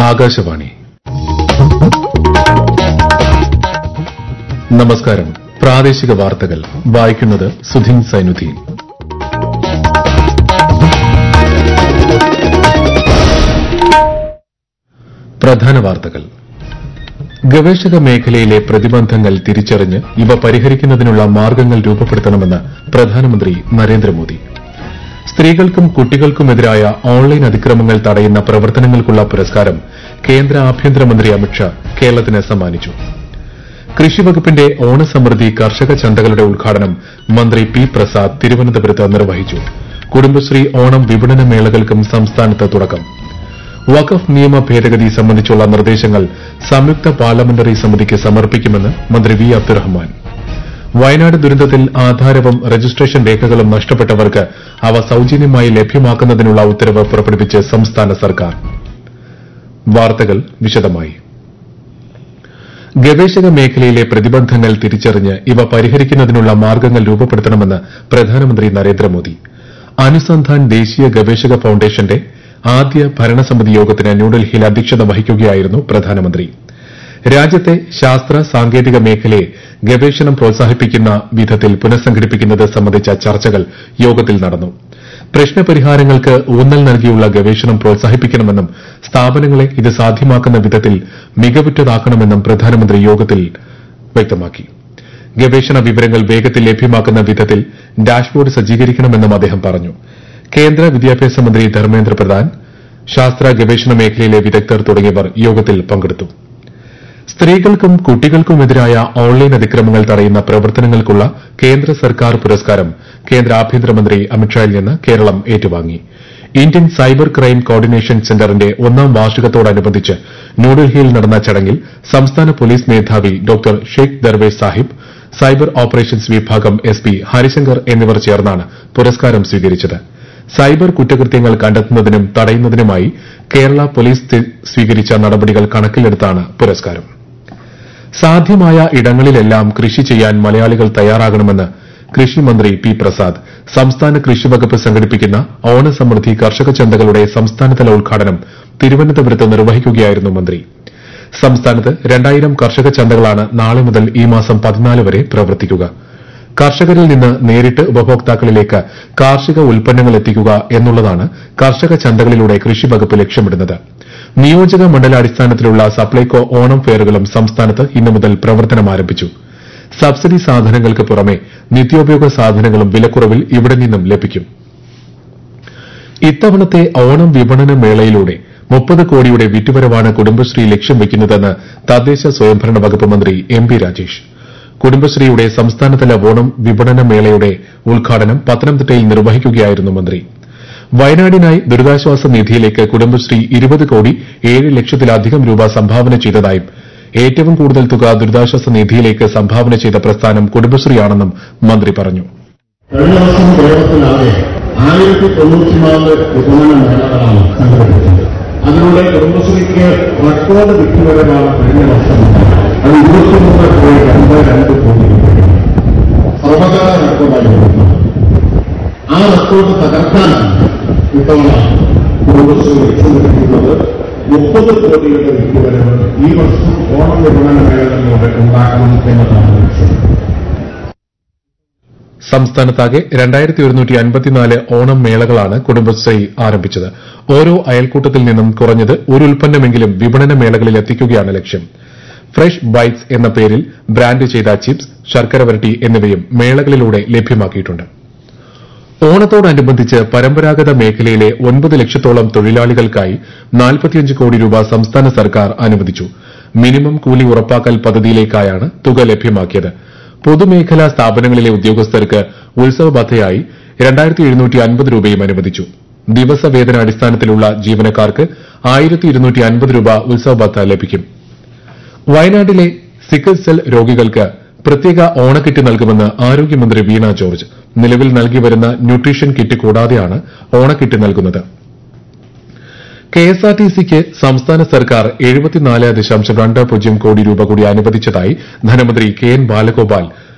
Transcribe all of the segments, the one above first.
ആകാശവാണി നമസ്കാരം പ്രാദേശിക വാർത്തകൾ വായിക്കുന്നത് സുധീൻ സൈനുദ്ദീൻ പ്രധാന വാർത്തകൾ ഗവേഷക മേഖലയിലെ പ്രതിബന്ധങ്ങൾ തിരിച്ചറിഞ്ഞ് ഇവ പരിഹരിക്കുന്നതിനുള്ള മാർഗ്ഗങ്ങൾ രൂപപ്പെടുത്തണമെന്ന് പ്രധാനമന്ത്രി നരേന്ദ്രമോദി സ്ത്രീകൾക്കും കുട്ടികൾക്കുമെതിരായ ഓൺലൈൻ അതിക്രമങ്ങൾ തടയുന്ന പ്രവർത്തനങ്ങൾക്കുള്ള പുരസ്കാരം കേന്ദ്ര ആഭ്യന്തരമന്ത്രി അമിത്ഷാ കേരളത്തിന് സമ്മാനിച്ചു കൃഷിവകുപ്പിന്റെ ഓണസമൃദ്ധി കർഷക ചന്തകളുടെ ഉദ്ഘാടനം മന്ത്രി പി പ്രസാദ് തിരുവനന്തപുരത്ത് നിർവഹിച്ചു കുടുംബശ്രീ ഓണം വിപണന മേളകൾക്കും സംസ്ഥാനത്ത് തുടക്കം വഖഫ് നിയമ ഭേദഗതി സംബന്ധിച്ചുള്ള നിർദ്ദേശങ്ങൾ സംയുക്ത പാർലമെന്ററി സമിതിക്ക് സമർപ്പിക്കുമെന്ന് മന്ത്രി വി അബ്ദുറഹ്മാൻ വയനാട് ദുരന്തത്തിൽ ആധാരവും രജിസ്ട്രേഷൻ രേഖകളും നഷ്ടപ്പെട്ടവർക്ക് അവ സൌജന്യമായി ലഭ്യമാക്കുന്നതിനുള്ള ഉത്തരവ് പുറപ്പെടുവിച്ച് സംസ്ഥാന സർക്കാർ വാർത്തകൾ വിശദമായി ഗവേഷക മേഖലയിലെ പ്രതിബന്ധങ്ങൾ തിരിച്ചറിഞ്ഞ് ഇവ പരിഹരിക്കുന്നതിനുള്ള മാർഗ്ഗങ്ങൾ രൂപപ്പെടുത്തണമെന്ന് പ്രധാനമന്ത്രി നരേന്ദ്രമോദി അനുസന്ധാൻ ദേശീയ ഗവേഷക ഫൌണ്ടേഷന്റെ ആദ്യ ഭരണസമിതി യോഗത്തിന് ന്യൂഡൽഹിയിൽ അധ്യക്ഷത വഹിക്കുകയായിരുന്നു പ്രധാനമന്ത്രി രാജ്യത്തെ ശാസ്ത്ര സാങ്കേതിക മേഖലയെ ഗവേഷണം പ്രോത്സാഹിപ്പിക്കുന്ന വിധത്തിൽ പുനഃസംഘടിപ്പിക്കുന്നത് സംബന്ധിച്ച ചർച്ചകൾ യോഗത്തിൽ നടന്നു പ്രശ്നപരിഹാരങ്ങൾക്ക് ഊന്നൽ നൽകിയുള്ള ഗവേഷണം പ്രോത്സാഹിപ്പിക്കണമെന്നും സ്ഥാപനങ്ങളെ ഇത് സാധ്യമാക്കുന്ന വിധത്തിൽ മികവുറ്റതാക്കണമെന്നും പ്രധാനമന്ത്രി യോഗത്തിൽ വ്യക്തമാക്കി ഗവേഷണ വിവരങ്ങൾ വേഗത്തിൽ ലഭ്യമാക്കുന്ന വിധത്തിൽ ഡാഷ്ബോർഡ് സജ്ജീകരിക്കണമെന്നും അദ്ദേഹം പറഞ്ഞു കേന്ദ്ര വിദ്യാഭ്യാസ മന്ത്രി ധർമ്മേന്ദ്ര പ്രധാൻ ശാസ്ത്ര ഗവേഷണ മേഖലയിലെ വിദഗ്ധർ തുടങ്ങിയവർ യോഗത്തിൽ പങ്കെടുത്തു സ്ത്രീകൾക്കും കുട്ടികൾക്കുമെതിരായ ഓൺലൈൻ അതിക്രമങ്ങൾ തടയുന്ന പ്രവർത്തനങ്ങൾക്കുള്ള കേന്ദ്ര സർക്കാർ പുരസ്കാരം കേന്ദ്ര ആഭ്യന്തരമന്ത്രി അമിത്ഷായിൽ നിന്ന് കേരളം ഏറ്റുവാങ്ങി ഇന്ത്യൻ സൈബർ ക്രൈം കോർഡിനേഷൻ സെന്ററിന്റെ ഒന്നാം വാർഷികത്തോടനുബന്ധിച്ച് ന്യൂഡൽഹിയിൽ നടന്ന ചടങ്ങിൽ സംസ്ഥാന പോലീസ് മേധാവി doctor Sheikh Darvesh Sahib cyber operations വിഭാഗം എസ് പി ഹരിശങ്കർ എന്നിവർ ചേർന്നാണ് പുരസ്കാരം സ്വീകരിച്ചത് സൈബർ കുറ്റകൃത്യങ്ങൾ കണ്ടെത്തുന്നതിനും തടയുന്നതിനുമായി കേരള പോലീസ് സ്വീകരിച്ച നടപടികൾ കണക്കിലെടുത്താണ് പുരസ്കാരം സാധ്യമായ ഇടങ്ങളിലെല്ലാം കൃഷി ചെയ്യാൻ മലയാളികൾ തയ്യാറാകണമെന്ന് കൃഷിമന്ത്രി പി പ്രസാദ് സംസ്ഥാന കൃഷിവകുപ്പ് സംഘടിപ്പിക്കുന്ന ഓണസമൃദ്ധി കർഷക ചന്തകളുടെ സംസ്ഥാനതല ഉദ്ഘാടനം തിരുവനന്തപുരത്ത് നിർവഹിക്കുകയായിരുന്നു മന്ത്രി സംസ്ഥാനത്ത് രണ്ടായിരം കർഷക ചന്തകളാണ് നാളെ മുതൽ ഈ മാസം പതിനാല് വരെ പ്രവർത്തിക്കുക കർഷകരിൽ നിന്ന് നേരിട്ട് ഉപഭോക്താക്കളിലേക്ക് കാർഷിക ഉൽപ്പന്നങ്ങൾ എത്തിക്കുക എന്നുള്ളതാണ് കർഷക ചന്തകളിലൂടെ കൃഷിവകുപ്പ് ലക്ഷ്യമിടുന്നത് നിയോജക മണ്ഡലാടിസ്ഥാനത്തിലുള്ള സപ്ലൈകോ ഓണം ഫെയറുകളും സംസ്ഥാനത്ത് ഇന്നു മുതൽ പ്രവർത്തനം ആരംഭിച്ചു സബ്സിഡി സാധനങ്ങൾക്ക് പുറമെ നിത്യോപയോഗ സാധനങ്ങളും വിലക്കുറവിൽ ഇവിടെ നിന്നും ലഭിക്കും ഇത്തവണത്തെ ഓണം വിപണന മേളയിലൂടെ മുപ്പത് കോടിയുടെ വിറ്റുവരവാണ് കുടുംബശ്രീ ലക്ഷ്യം വയ്ക്കുന്നതെന്ന് തദ്ദേശ സ്വയംഭരണ വകുപ്പ് മന്ത്രി എം പി രാജേഷ് കുടുംബശ്രീയുടെ സംസ്ഥാനതല ഓണം വിപണന മേളയുടെ ഉദ്ഘാടനം പത്തനംതിട്ടയിൽ നിർവഹിക്കുകയായിരുന്നു മന്ത്രി വയനാടിനായി ദുരിതാശ്വാസ നിധിയിലേക്ക് കുടുംബശ്രീ ഇരുപത് കോടി ഏഴ് ലക്ഷത്തിലധികം രൂപ സംഭാവന ചെയ്തതായും ഏറ്റവും കൂടുതൽ തുക ദുരിതാശ്വാസ നിധിയിലേക്ക് സംഭാവന ചെയ്ത പ്രസ്ഥാനം കുടുംബശ്രീയാണെന്നും മന്ത്രി പറഞ്ഞു കഴിഞ്ഞ വർഷം കേരളത്തിലാകെ ആയിരത്തി തൊണ്ണൂറ്റിനാല് വിപണന മേളകളാണ് സംഘടിപ്പിച്ചത് അതിലൂടെ കുടുംബശ്രീക്ക് റെക്കോർഡ് വിറ്റുവരവാണ് കഴിഞ്ഞ വർഷം അത് ഇരുപത്തിമൂന്ന് കോടി രണ്ട് രണ്ട് കോടി രൂപയാണ് സർവകാല റെക്കോർഡായി വരുന്നത് ആ റെക്കോർഡ് തകർക്കാനാണ് ഇത്തവണ കുടുംബശ്രീ ലക്ഷ്യം വെച്ചിട്ടുള്ളത് മുപ്പത് കോടിയുടെ വിറ്റുവരവ് ഈ വർഷം ഓണം വിപണന മേളകളിലൂടെ ഉണ്ടാക്കണം എന്നതാണ് ലക്ഷ്യം സംസ്ഥാനത്താകെ രണ്ടായിരത്തി ഒരുന്നൂറ്റി അൻപത്തിനാല് ഓണം മേളകളാണ് കുടുംബശ്രീ ആരംഭിച്ചത് ഓരോ അയൽക്കൂട്ടത്തിൽ നിന്നും കുറഞ്ഞത് ഒരു ഉൽപ്പന്നമെങ്കിലും വിപണന മേളകളിൽ എത്തിക്കുകയാണ് ലക്ഷ്യം ഫ്രഷ് ബൈറ്റ്സ് എന്ന പേരിൽ ബ്രാൻഡ് ചെയ്ത ചിപ്സ് ശർക്കര വരട്ടി എന്നിവയും മേളകളിലൂടെ ലഭ്യമാക്കിയിട്ടുണ്ട് ഓണത്തോടനുബന്ധിച്ച് പരമ്പരാഗത മേഖലയിലെ ഒൻപത് ലക്ഷത്തോളം തൊഴിലാളികൾക്കായി നാൽപ്പത്തിയഞ്ച് കോടി രൂപ സംസ്ഥാന സർക്കാർ അനുവദിച്ചു മിനിമം കൂലി ഉറപ്പാക്കൽ പദ്ധതിയിലേക്കായാണ് തുക ലഭ്യമാക്കിയത് പൊതുമേഖലാ സ്ഥാപനങ്ങളിലെ ഉദ്യോഗസ്ഥർക്ക് ഉത്സവ ബത്തയായി രണ്ടായിരത്തി എഴുന്നൂറ്റി അൻപത് രൂപയും അനുവദിച്ചു ദിവസവേതന അടിസ്ഥാനത്തിലുള്ള ജീവനക്കാർക്ക് ആയിരത്തി ഇരുന്നൂറ്റി അൻപത് രൂപ ഉത്സവ ബത്ത ലഭിക്കും വയനാട്ടിലെ സിക്കിൾ സെൽ രോഗികൾക്ക് പ്രത്യേക ഓണക്കിറ്റ് നൽകുമെന്ന് ആരോഗ്യമന്ത്രി വീണ ജോർജ് നിലവിൽ നൽകി വരുന്ന ന്യൂട്രീഷൻ കിറ്റ് കൂടാതെയാണ് ഓണക്കിറ്റ് നൽകുന്നത് കെഎസ്ആർടിസിക്ക് സംസ്ഥാന സർക്കാർ എഴുപത്തിനാല് ദശാംശം രണ്ട് പൂജ്യം കോടി രൂപ കൂടി അനുവദിച്ചതായി ധനമന്ത്രി കെ എൻ ബാലഗോപാൽ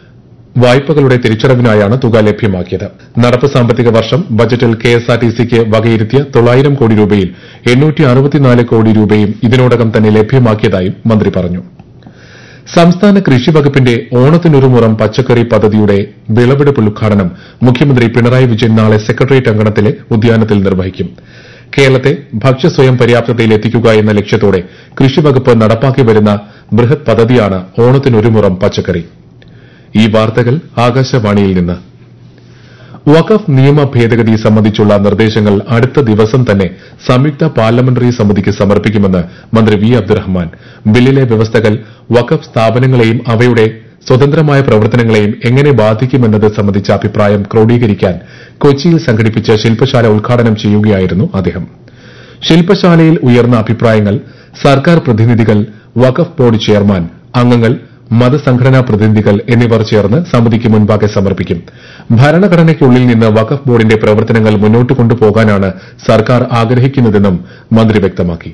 വായ്പകളുടെ തിരിച്ചടവിനായാണ് തുക ലഭ്യമാക്കിയത് നടപ്പ് സാമ്പത്തിക വർഷം ബജറ്റിൽ കെഎസ്ആർടിസിക്ക് വകയിരുത്തിയ തൊള്ളായിരം കോടി രൂപയിൽ എണ്ണൂറ്റി അറുപത്തിനാല് കോടി രൂപയും ഇതിനോടകം തന്നെ ലഭ്യമാക്കിയതായും മന്ത്രി പറഞ്ഞു സംസ്ഥാന കൃഷി വകുപ്പിന്റെ ഓണത്തിനൊരു മുറം പച്ചക്കറി പദ്ധതിയുടെ വിളവെടുപ്പ് ഉദ്ഘാടനം മുഖ്യമന്ത്രി പിണറായി വിജയൻ നാളെ സെക്രട്ടേറിയറ്റ് അങ്കണത്തിലെ ഉദ്യാനത്തിൽ നിർവഹിക്കും കേരളത്തെ ഭക്ഷ്യസ്വയം പര്യാപ്തതയിൽ എത്തിക്കുക എന്ന ലക്ഷ്യത്തോടെ കൃഷിവകുപ്പ് നടപ്പാക്കി വരുന്ന ബൃഹത് പദ്ധതിയാണ് ഓണത്തിനൊരു മുറം പച്ചക്കറി ഈ വാർത്തകൾ ആകാശവാണിയിൽ നിന്ന് വഖഫ് നിയമ ഭേദഗതി സംബന്ധിച്ചുള്ള നിർദ്ദേശങ്ങൾ അടുത്ത ദിവസം തന്നെ സംയുക്ത പാർലമെന്ററി സമിതിക്ക് സമർപ്പിക്കുമെന്ന് മന്ത്രി വി അബ്ദുറഹ്മാൻ ബില്ലിലെ വ്യവസ്ഥകൾ വഖഫ് സ്ഥാപനങ്ങളെയും അവയുടെ സ്വതന്ത്രമായ പ്രവർത്തനങ്ങളെയും എങ്ങനെ ബാധിക്കുമെന്നത് സംബന്ധിച്ച അഭിപ്രായം ക്രോഡീകരിക്കാൻ കൊച്ചിയിൽ സംഘടിപ്പിച്ച ശില്പശാല ഉദ്ഘാടനം ചെയ്യുകയായിരുന്നു അദ്ദേഹം ശില്പശാലയിൽ ഉയർന്ന അഭിപ്രായങ്ങൾ സർക്കാർ പ്രതിനിധികൾ വഖഫ് ബോർഡ് ചെയർമാൻ അംഗങ്ങൾ മതസംഘടനാ പ്രതിനിധികൾ എന്നിവർ ചേർന്ന് സമിതിക്ക് മുൻപാകെ സമർപ്പിക്കും ഭരണഘടനയ്ക്കുള്ളിൽ നിന്ന് വഖഫ് ബോർഡിന്റെ പ്രവർത്തനങ്ങൾ മുന്നോട്ട് കൊണ്ടുപോകാനാണ് സർക്കാർ ആഗ്രഹിക്കുന്നതെന്നും മന്ത്രി വ്യക്തമാക്കി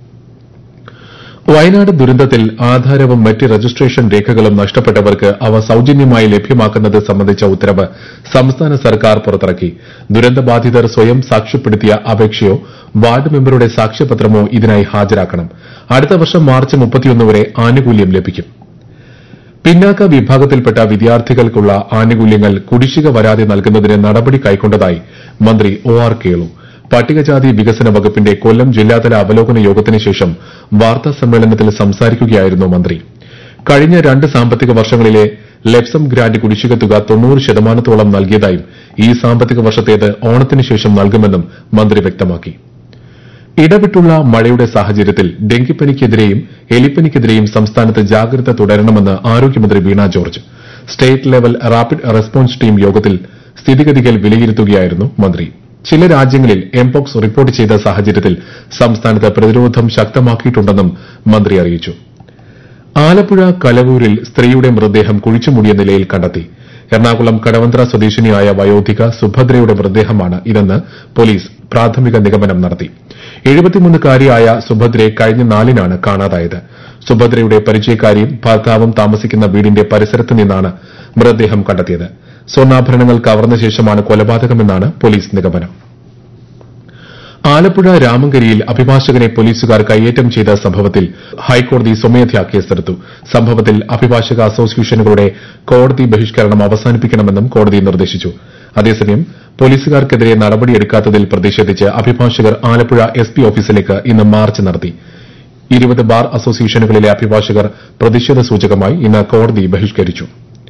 വയനാട് ദുരന്തത്തിൽ ആധാരവും മറ്റ് രജിസ്ട്രേഷൻ രേഖകളും നഷ്ടപ്പെട്ടവർക്ക് അവ സൌജന്യമായി ലഭ്യമാക്കുന്നത് സംബന്ധിച്ച ഉത്തരവ് സംസ്ഥാന സർക്കാർ പുറത്തിറക്കി ദുരന്തബാധിതർ സ്വയം സാക്ഷ്യപ്പെടുത്തിയ അപേക്ഷയോ വാർഡ് മെമ്പറുടെ സാക്ഷ്യപത്രമോ ഇതിനായി ഹാജരാക്കണം അടുത്ത വർഷം മാർച്ച് മുപ്പത്തിയൊന്ന് വരെ ആനുകൂല്യം ലഭിക്കും പിന്നാക്ക വിഭാഗത്തിൽപ്പെട്ട വിദ്യാർത്ഥികൾക്കുള്ള ആനുകൂല്യങ്ങൾ കുടിശ്ശിക വരാതെ നൽകുന്നതിന് നടപടി കൈക്കൊണ്ടതായി മന്ത്രി ഒ ആർ കേളു പട്ടികജാതി വികസന വകുപ്പിന്റെ കൊല്ലം ജില്ലാതല അവലോകന യോഗത്തിന് ശേഷം വാർത്താ സമ്മേളനത്തിൽ സംസാരിക്കുകയായിരുന്നു മന്ത്രി കഴിഞ്ഞ രണ്ട് സാമ്പത്തിക വർഷങ്ങളിലെ ലെപ്സം ഗ്രാന്റ് കുടിശ്ശിക തുക തൊണ്ണൂറ് ശതമാനത്തോളം നൽകിയതായും ഈ സാമ്പത്തിക വർഷത്തേത് ഓണത്തിന് ശേഷം നൽകുമെന്നും മന്ത്രി വ്യക്തമാക്കി ഇടവിട്ടുള്ള മഴയുടെ സാഹചര്യത്തിൽ ഡെങ്കിപ്പനിക്കെതിരെയും എലിപ്പനിക്കെതിരെയും സംസ്ഥാനത്ത് ജാഗ്രത തുടരണമെന്ന് ആരോഗ്യമന്ത്രി Veena George state level rapid response team യോഗത്തിൽ സ്ഥിതിഗതികൾ വിലയിരുത്തുകയായിരുന്നു മന്ത്രി ചില രാജ്യങ്ങളിൽ എംപോക്സ് റിപ്പോർട്ട് ചെയ്ത സാഹചര്യത്തിൽ സംസ്ഥാനത്ത് പ്രതിരോധം ശക്തമാക്കിയിട്ടുണ്ടെന്നും മന്ത്രി അറിയിച്ചു ആലപ്പുഴ കലവൂരിൽ സ്ത്രീയുടെ മൃതദേഹം കുഴിച്ചുമൂടിയ നിലയിൽ കണ്ടെത്തി എറണാകുളം കടവന്ത്ര സ്വദേശിനിയായ വയോധിക സുഭദ്രയുടെ മൃതദേഹമാണ് ഇതെന്ന് പോലീസ് പ്രാഥമിക നിഗമനം നടത്തി എഴുപത്തിമൂന്നുകാരിയായ സുഭദ്രയെ കഴിഞ്ഞ നാലിനാണ് കാണാതായത് സുഭദ്രയുടെ പരിചയക്കാരിയും ഭർത്താവും താമസിക്കുന്ന വീടിന്റെ പരിസരത്ത് നിന്നാണ് മൃതദേഹം കണ്ടെത്തിയത് സ്വർണ്ണാഭരണങ്ങൾ കവർന്ന ശേഷമാണ് കൊലപാതകമെന്നാണ് പോലീസ് നിഗമനം ആലപ്പുഴ രാമങ്കരിയിൽ അഭിഭാഷകനെ പോലീസുകാർ കയ്യേറ്റം ചെയ്ത സംഭവത്തിൽ ഹൈക്കോടതി സ്വമേധയാ കേസെടുത്തു സംഭവത്തിൽ അഭിഭാഷക അസോസിയേഷനുകളുടെ കോടതി ബഹിഷ്കരണം അവസാനിപ്പിക്കണമെന്നും കോടതി നിർദ്ദേശിച്ചു അതേസമയം പോലീസുകാർക്കെതിരെ നടപടിയെടുക്കാത്തതിൽ പ്രതിഷേധിച്ച് അഭിഭാഷകർ ആലപ്പുഴ എസ് പി ഓഫീസിലേക്ക് ഇന്ന് മാർച്ച് നടത്തി ഇരുപത് ബാർ അസോസിയേഷനുകളിലെ അഭിഭാഷകർ പ്രതിഷേധ സൂചകമായി ഇന്ന് കോടതി ബഹിഷ്കരിച്ചു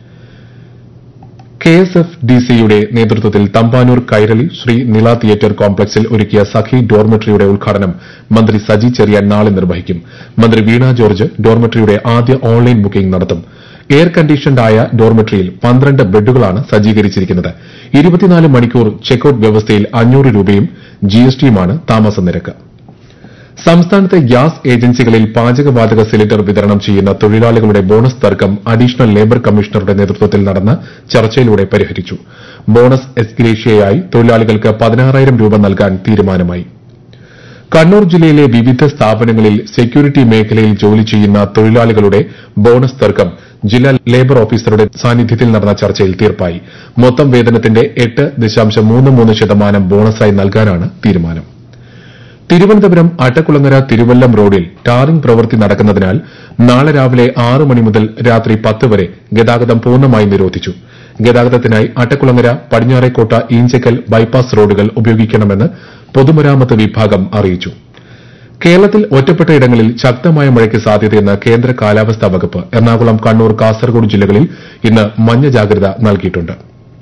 കെ എസ് എഫ് ഡി സിയുടെ നേതൃത്വത്തിൽ തമ്പാനൂർ കൈരളി ശ്രീ നില തിയേറ്റർ കോംപ്ലക്സിൽ ഒരുക്കിയ സഖി ഡോർമെട്രിയുടെ ഉദ്ഘാടനം മന്ത്രി സജി ചെറിയാൻ നാളെ നിർവഹിക്കും മന്ത്രി വീണ ജോർജ് ഡോർമെട്രിയുടെ ആദ്യ ഓൺലൈൻ ബുക്കിംഗ് നടത്തും എയർ കണ്ടീഷൻഡായ ഡോർമെട്രിയിൽ പന്ത്രണ്ട് ബെഡുകളാണ് സജ്ജീകരിച്ചിരിക്കുന്നത് ഇരുപത്തിനാല് മണിക്കൂർ ചെക്കൌട്ട് വ്യവസ്ഥയിൽ അഞ്ഞൂറ് രൂപയും ജിഎസ്ടിയുമാണ് താമസ നിരക്ക് സംസ്ഥാനത്തെ ഗ്യാസ് ഏജൻസികളിൽ പാചകവാതക സിലിണ്ടർ വിതരണം ചെയ്യുന്ന തൊഴിലാളികളുടെ ബോണസ് തർക്കം അഡീഷണൽ ലേബർ കമ്മീഷണറുടെ നേതൃത്വത്തിൽ നടന്ന ചർച്ചയിലൂടെ പരിഹരിച്ചു ബോണസ് എസ്ഗ്രേഷ്യയായി തൊഴിലാളികൾക്ക് പതിനാറായിരം രൂപ നൽകാൻ തീരുമാനമായി കണ്ണൂർ ജില്ലയിലെ വിവിധ സ്ഥാപനങ്ങളിൽ സെക്യൂരിറ്റി മേഖലയിൽ ജോലി ചെയ്യുന്ന തൊഴിലാളികളുടെ ബോണസ് തർക്കം ജില്ലാ ലേബർ ഓഫീസറുടെ സാന്നിധ്യത്തിൽ നടന്ന ചർച്ചയിൽ തീർപ്പായി മൊത്തം വേതനത്തിന്റെ എട്ട് ദശാംശം മൂന്ന് മൂന്ന് ശതമാനം ബോണസായി നൽകാനാണ് തീരുമാനം തിരുവനന്തപുരം അട്ടക്കുളങ്ങര തിരുവല്ലം റോഡിൽ ടാറിംഗ് പ്രവൃത്തി നടക്കുന്നതിനാൽ നാളെ രാവിലെ ആറ് മണി മുതൽ രാത്രി പത്ത് വരെ ഗതാഗതം പൂർണ്ണമായി നിരോധിച്ചു ഗതാഗതത്തിനായി അട്ടക്കുളങ്ങര പടിഞ്ഞാറേക്കോട്ട ഈഞ്ചക്കൽ ബൈപ്പാസ് റോഡുകൾ ഉപയോഗിക്കണമെന്ന് പൊതുമരാമത്ത് വിഭാഗം അറിയിച്ചു കേരളത്തിൽ ഒറ്റപ്പെട്ട ഇടങ്ങളിൽ ശക്തമായ മഴയ്ക്ക് സാധ്യതയെന്ന് കേന്ദ്ര കാലാവസ്ഥാ വകുപ്പ് എറണാകുളം കണ്ണൂർ കാസർഗോഡ് ജില്ലകളിൽ ഇന്ന് മഞ്ഞ ജാഗ്രത നൽകിയിട്ടുണ്ട്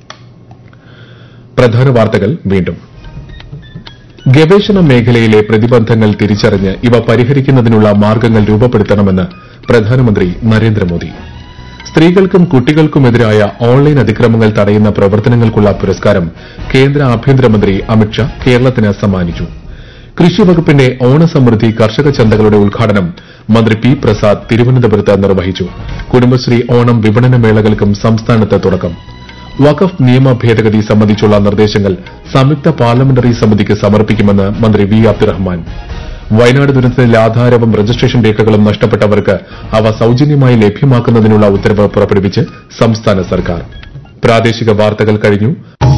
പ്രധാന വാർത്തകൾ വീണ്ടും ഗവേഷണ മേഖലയിലെ പ്രതിബന്ധങ്ങൾ തിരിച്ചറിഞ്ഞ് ഇവ പരിഹരിക്കുന്നതിനുള്ള മാർഗ്ഗങ്ങൾ രൂപപ്പെടുത്തണമെന്ന് പ്രധാനമന്ത്രി നരേന്ദ്രമോദി സ്ത്രീകൾക്കും കുട്ടികൾക്കുമെതിരായ ഓൺലൈൻ അതിക്രമങ്ങൾ തടയുന്ന പ്രവർത്തനങ്ങൾക്കുള്ള പുരസ്കാരം കേന്ദ്ര ആഭ്യന്തരമന്ത്രി അമിത്ഷാ കേരളത്തിന് സമ്മാനിച്ചു കൃഷിവകുപ്പിന്റെ ഓണസമൃദ്ധി കർഷക ചന്തകളുടെ ഉദ്ഘാടനം മന്ത്രി പി പ്രസാദ് തിരുവനന്തപുരത്ത് നിർവഹിച്ചു കുടുംബശ്രീ ഓണം വിപണന മേളകൾക്കും സംസ്ഥാനത്ത് തുടക്കം വഖഫ് നിയമ ഭേദഗതി സംബന്ധിച്ചുള്ള നിർദ്ദേശങ്ങൾ സംയുക്ത പാർലമെന്ററി സമിതിക്ക് സമർപ്പിക്കുമെന്ന് മന്ത്രി വി അബ്ദുറഹ്മാൻ വയനാട് ദുരന്തത്തിൽ ആധാരവും രജിസ്ട്രേഷൻ രേഖകളും നഷ്ടപ്പെട്ടവർക്ക് അവ സൌജന്യമായി ലഭ്യമാക്കുന്നതിനുള്ള ഉത്തരവ് പുറപ്പെടുവിച്ച് സംസ്ഥാന സർക്കാർ പ്രാദേശിക വാർത്തകൾ കഴിഞ്ഞു